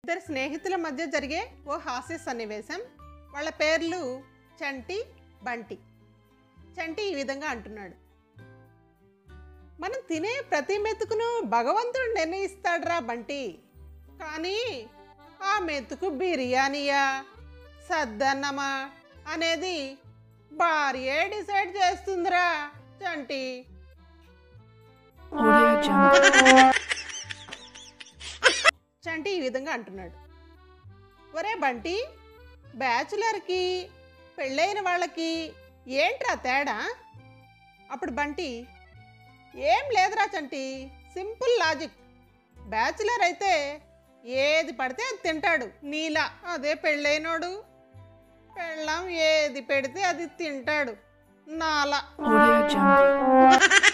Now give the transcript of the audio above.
ఇద్దరు స్నేహితుల మధ్య జరిగే ఓ హాస్య సన్నివేశం వాళ్ళ పేర్లు చంటి బంటి చంటి ఈ విధంగా అంటున్నాడు మనం తినే ప్రతి మెతుకును భగవంతుడు నిర్ణయిస్తాడురా బంటి కానీ ఆ మెతుకు బిర్యానీయా సద్దన్నమా అనేది భార్యే డిసైడ్ చేస్తుందిరా చంటి Audio Jungle. చంటి ఈ విధంగా అంటున్నాడు ఒరే బంటి బ్యాచులర్కి పెళ్ళైన వాళ్ళకి ఏంట్రా తేడా అప్పుడు బంటి ఏం లేదురా చంటి సింపుల్ లాజిక్ బ్యాచులర్ అయితే ఏది పడితే అది తింటాడు నీలా అదే పెళ్ళైనోడు పెళ్ళం ఏది పెడితే అది తింటాడు నాలా Audio Jungle.